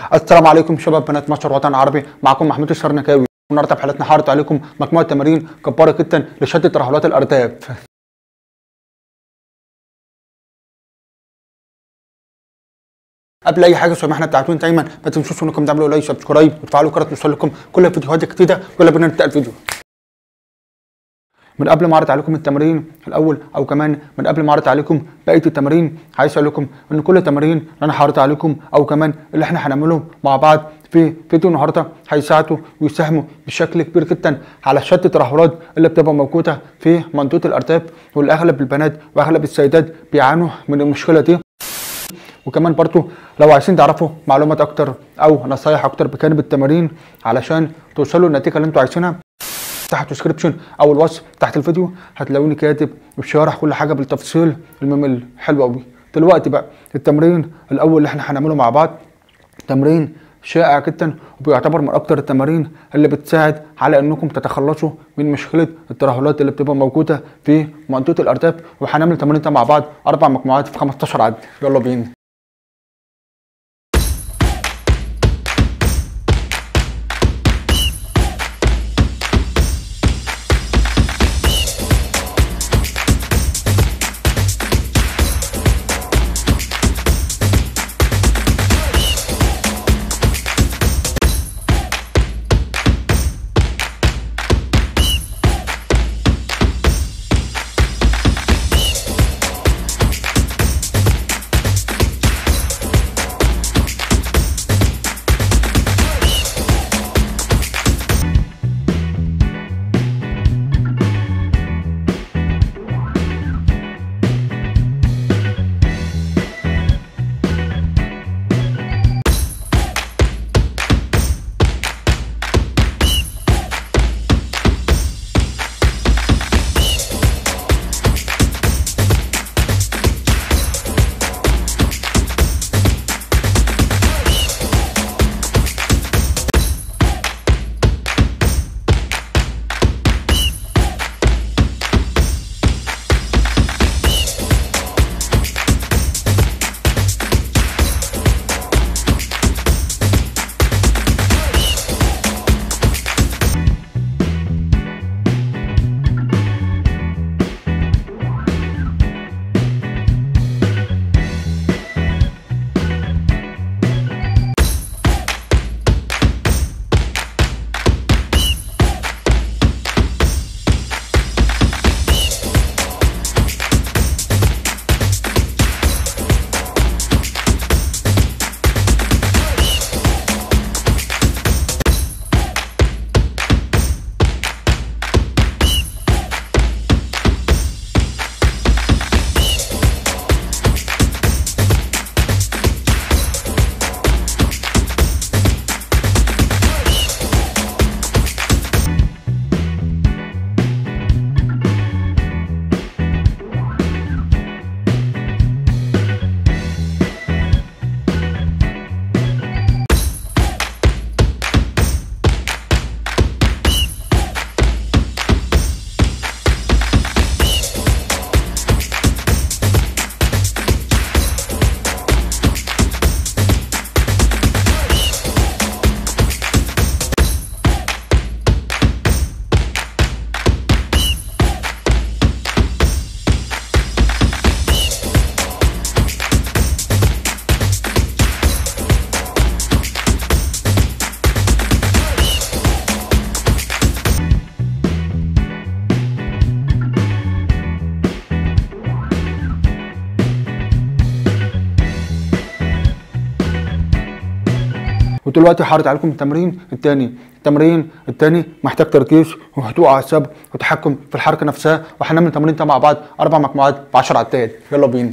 السلام عليكم شباب بنات مصر وطن عربي معكم محمود الشرنكاوي النهارده في حلقتنا حارت عليكم مجموعه تمارين جباره جدا لشد ترهلات الارداف قبل اي حاجه زي ما احنا بتاعتون دايما ما تنسوش انكم تعملوا لايك سبسكرايب وتفعلوا الجرس توصل لكم كل الفيديوهات الجديده يلا بينا نبدا الفيديو من قبل ما اعرض عليكم التمرين الاول او كمان من قبل ما اعرض عليكم بقيه التمارين عايز اقول لكم ان كل التمارين اللي انا هعرضها عليكم او كمان اللي احنا هنعمله مع بعض في فيديو النهارده هيساعدوا ويساهموا بشكل كبير جدا على شتى الترهلات اللي بتبقى موجوده في منطقه الارداف والاغلب البنات واغلب السيدات بيعانوا من المشكله دي وكمان برضو لو عايزين تعرفوا معلومات اكتر او نصايح اكتر بجانب التمارين علشان توصلوا للنتيجه اللي انتوا عايزينها تحت الديسكربشن او الوصف تحت الفيديو هتلاقوني كاتب وشارح كل حاجه بالتفصيل الممل حلو قوي دلوقتي بقى التمرين الاول اللي احنا هنعمله مع بعض تمرين شائع جدا وبيعتبر من اكتر التمارين اللي بتساعد على انكم تتخلصوا من مشكله الترهلات اللي بتبقى موجوده في منطقه الارداف وهنعمل تمارين مع بعض اربع مجموعات في 15 عد يلا بينا ودلوقتي هعرض عليكم التمرين الثاني التمرين الثاني محتاج تركيز وهدوء اعصاب وتحكم في الحركه نفسها وهنعمل التمرين ده مع بعض اربع مجموعات ب 10 عدات يلا بينا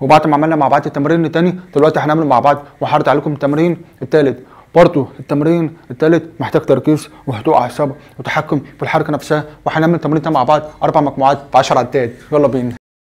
وبعد ما عملنا مع بعض التمرين التاني دلوقتي هنعمل مع بعض وهعرض عليكم التمرين التالت برضه التمرين التالت محتاج تركيز وهدوء اعصاب وتحكم في الحركه نفسها وهنعمل التمرين ده مع بعض اربع مجموعات في 10 عدات يلا بينا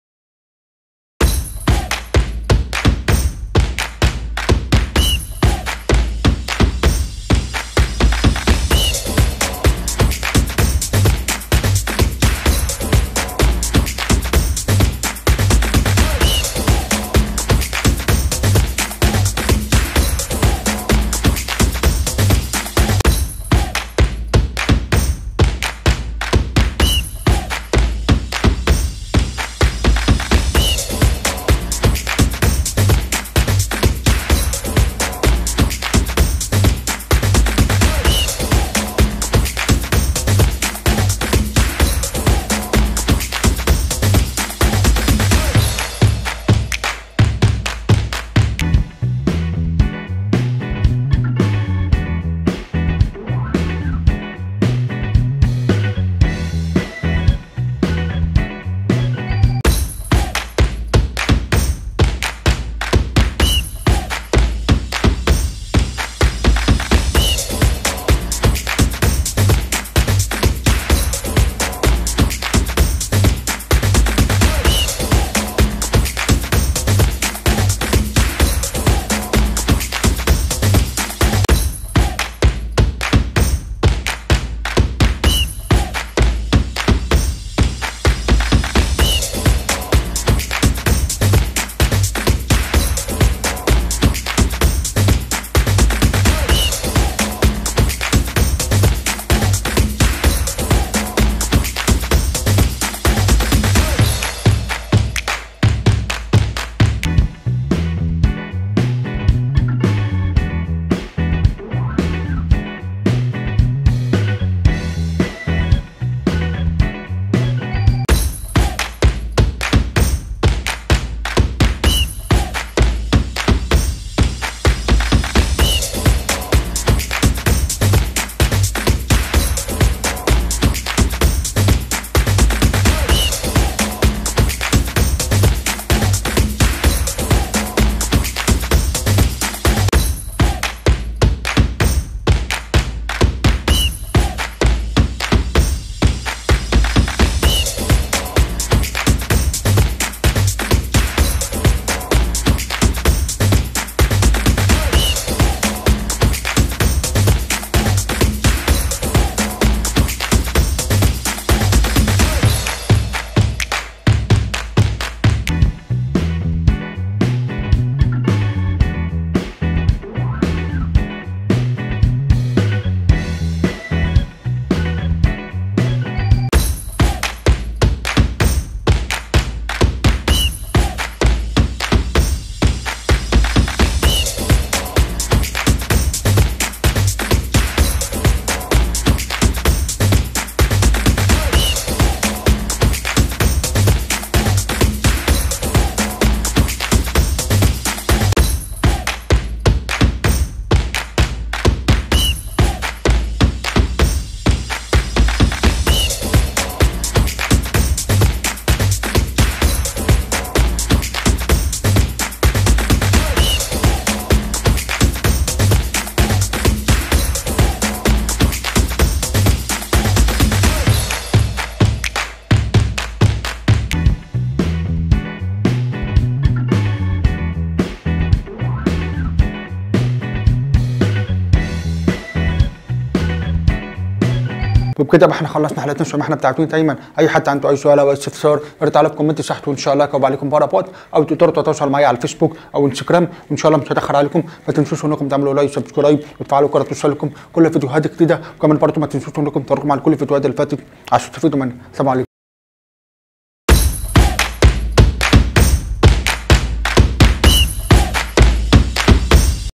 وبكده بقى احنا خلصنا حلقتنا شو ما احنا بتاعتون دايما اي حد عنده اي سؤال او اي استفسار ارد على كومنت تحت وان شاء الله اجاوب عليكم بره بوت او تقدروا تتواصلوا معايا على الفيسبوك او انستجرام وان شاء الله مش هتاخر عليكم ما تنسوش انكم تعملوا لايك سبسكرايب وتفعلوا الجرس توصلكم كل فيديوهات جديده وكمان برضه ما تنسوش انكم تتفرجوا على كل الفيديوهات اللي فاتت عشان تستفيدوا منها السلام عليكم